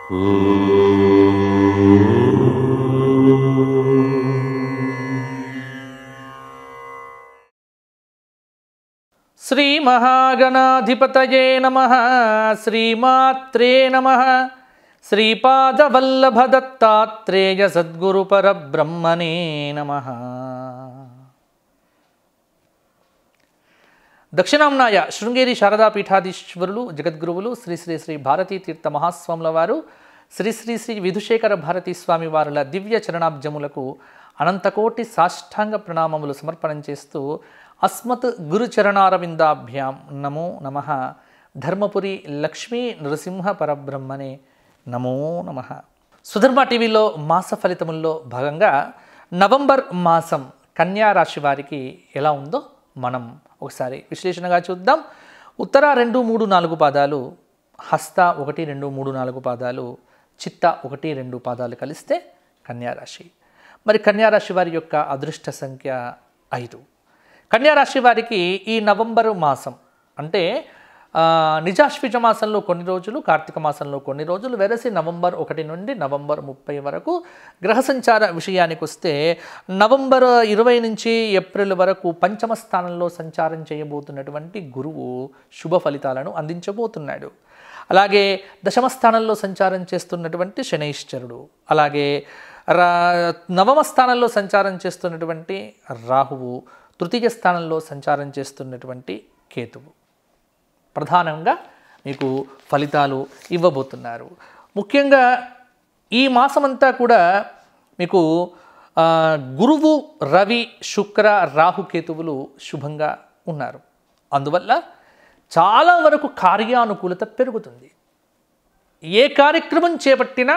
శ్రీ మహాగణాధిపతయే నమ శ్రీమాత్రే నమ శ్రీపాదవల్లభదత్తాత్రేయ సద్గురు పరబ్రహ్మణే నమ దక్షిణాంనాయ శృంగేరి శారదా పీఠాధీశ్వరులు జగద్గురువులు శ్రీ శ్రీ శ్రీ భారతీ తీర్థ మహాస్వాముల వారు శ్రీ శ్రీ శ్రీ విధుశేఖర భారతీ స్వామి వారుల దివ్య చరణాబ్జములకు అనంతకోటి సాష్టాంగ ప్రణామములు సమర్పణం చేస్తూ అస్మత్ గురుచరణారవిందాభ్యాం నమో నమ ధర్మపురి లక్ష్మీ నృసింహ పరబ్రహ్మనే నమో నమ సుధర్మ టీవీలో మాస ఫలితముల్లో భాగంగా నవంబర్ మాసం కన్యా రాశి వారికి ఎలా ఉందో మనం ఒకసారి విశ్లేషణగా చూద్దాం ఉత్తర రెండు మూడు నాలుగు పాదాలు హస్త ఒకటి రెండు మూడు నాలుగు పాదాలు చిత్త ఒకటి రెండు పాదాలు కలిస్తే కన్యారాశి మరి కన్యారాశి వారి యొక్క అదృష్ట సంఖ్య ఐదు కన్యారాశి వారికి ఈ నవంబరు మాసం అంటే ఆ, నిజాశ్విజ మాసంలో కొన్ని రోజులు కార్తీక మాసంలో కొన్ని రోజులు వెరసి నవంబర్ ఒకటి నుండి నవంబర్ ముప్పై వరకు గ్రహ సంచార విషయానికి వస్తే నవంబర్ ఇరవై నుంచి ఏప్రిల్ వరకు పంచమ స్థానంలో సంచారం చేయబోతున్నటువంటి గురువు శుభ ఫలితాలను అందించబోతున్నాడు అలాగే దశమ స్థానంలో సంచారం చేస్తున్నటువంటి శనైశ్చరుడు అలాగే రా నవమ స్థానంలో సంచారం చేస్తున్నటువంటి రాహువు తృతీయ స్థానంలో సంచారం చేస్తున్నటువంటి కేతువు ప్రధానంగా మీకు ఫలితాలు ఇవ్వబోతున్నారు ముఖ్యంగా ఈ మాసమంతా కూడా మీకు ఆ, గురువు రవి శుక్ర రాహుకేతువులు శుభంగా ఉన్నారు అందువల్ల చాలా వరకు కార్యానుకూలత పెరుగుతుంది ఏ కార్యక్రమం చేపట్టినా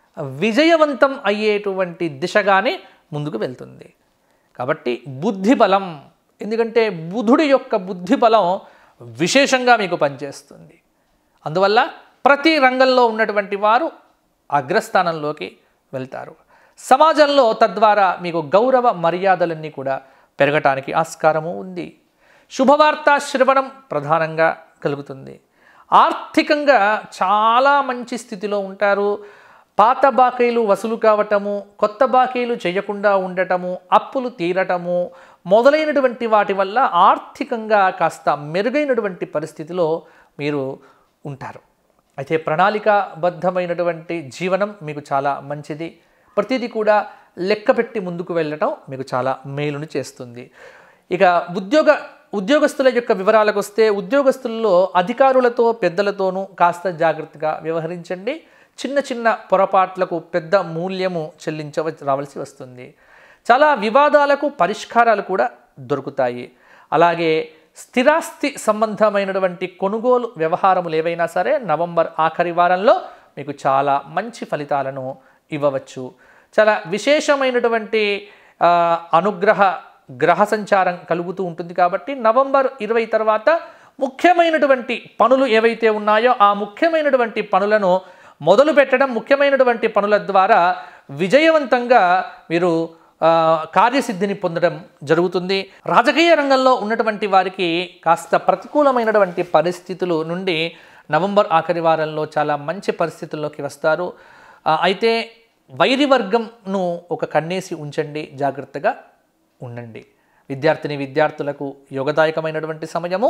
విజయవంతం అయ్యేటువంటి దిశగానే ముందుకు వెళ్తుంది కాబట్టి బుద్ధి బలం ఎందుకంటే బుధుడి యొక్క బుద్ధి బలం విశేషంగా మీకు పనిచేస్తుంది అందువల్ల ప్రతి రంగంలో ఉన్నటువంటి వారు అగ్రస్థానంలోకి వెళ్తారు సమాజంలో తద్వారా మీకు గౌరవ మర్యాదలన్నీ కూడా పెరగటానికి ఆస్కారము ఉంది శుభవార్త శ్రవణం ప్రధానంగా కలుగుతుంది ఆర్థికంగా చాలా మంచి స్థితిలో ఉంటారు పాత బాకీలు వసూలు కావటము కొత్త బాకీలు చేయకుండా ఉండటము అప్పులు తీరటము మొదలైనటువంటి వాటి వల్ల ఆర్థికంగా కాస్త మెరుగైనటువంటి పరిస్థితిలో మీరు ఉంటారు అయితే ప్రణాళికాబద్ధమైనటువంటి జీవనం మీకు చాలా మంచిది ప్రతిదీ కూడా లెక్క పెట్టి ముందుకు వెళ్ళటం మీకు చాలా మేలుని చేస్తుంది ఇక ఉద్యోగ ఉద్యోగస్తుల యొక్క వివరాలకు వస్తే ఉద్యోగస్తుల్లో అధికారులతో పెద్దలతోనూ కాస్త జాగ్రత్తగా వ్యవహరించండి చిన్న చిన్న పొరపాట్లకు పెద్ద మూల్యము చెల్లించవ రావాల్సి వస్తుంది చాలా వివాదాలకు పరిష్కారాలు కూడా దొరుకుతాయి అలాగే స్థిరాస్తి సంబంధమైనటువంటి కొనుగోలు వ్యవహారములు ఏవైనా సరే నవంబర్ ఆఖరి వారంలో మీకు చాలా మంచి ఫలితాలను ఇవ్వవచ్చు చాలా విశేషమైనటువంటి ఆ, అనుగ్రహ గ్రహ సంచారం కలుగుతూ ఉంటుంది కాబట్టి నవంబర్ ఇరవై తర్వాత ముఖ్యమైనటువంటి పనులు ఏవైతే ఉన్నాయో ఆ ముఖ్యమైనటువంటి పనులను మొదలు పెట్టడం ముఖ్యమైనటువంటి పనుల ద్వారా విజయవంతంగా మీరు ఆ, కార్యసిద్ధిని పొందడం జరుగుతుంది రాజకీయ రంగంలో ఉన్నటువంటి వారికి కాస్త ప్రతికూలమైనటువంటి పరిస్థితులు నుండి నవంబర్ ఆఖరి వారంలో చాలా మంచి పరిస్థితుల్లోకి వస్తారు ఆ, అయితే వైరి వర్గంను ఒక కన్నేసి ఉంచండి జాగ్రత్తగా ఉండండి విద్యార్థిని విద్యార్థులకు యోగదాయకమైనటువంటి సమయము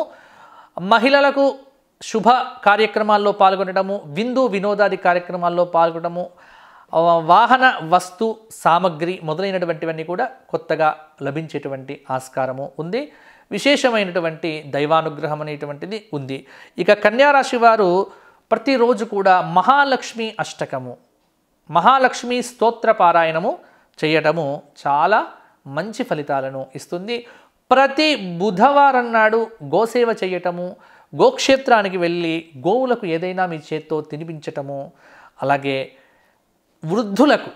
మహిళలకు శుభ కార్యక్రమాల్లో పాల్గొనడము విందు వినోదాది కార్యక్రమాల్లో పాల్గొనడము ఆ, వాహన వస్తు సామగ్రి మొదలైనటువంటివన్నీ కూడా కొత్తగా లభించేటువంటి ఆస్కారము ఉంది విశేషమైనటువంటి దైవానుగ్రహం అనేటువంటిది ఉంది ఇక కన్యారాశి వారు ప్రతిరోజు కూడా మహాలక్ష్మి అష్టకము మహాలక్ష్మి స్తోత్ర పారాయణము చేయటము చాలా మంచి ఫలితాలను ఇస్తుంది ప్రతి బుధవారం నాడు గోసేవ చేయటము గోక్షేత్రానికి వెళ్ళి గోవులకు ఏదైనా మీ చేత్తో తినిపించటము అలాగే వృద్ధులకు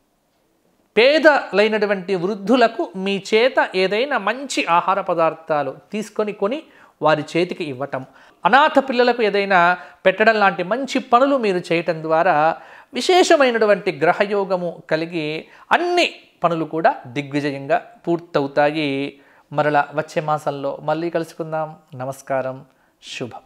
పేదలైనటువంటి వృద్ధులకు మీ చేత ఏదైనా మంచి ఆహార పదార్థాలు తీసుకొని కొని వారి చేతికి ఇవ్వటం అనాథ పిల్లలకు ఏదైనా పెట్టడం లాంటి మంచి పనులు మీరు చేయటం ద్వారా విశేషమైనటువంటి గ్రహయోగము కలిగి అన్ని పనులు కూడా దిగ్విజయంగా పూర్తవుతాయి మరలా వచ్చే మాసంలో మళ్ళీ కలుసుకుందాం నమస్కారం శుభం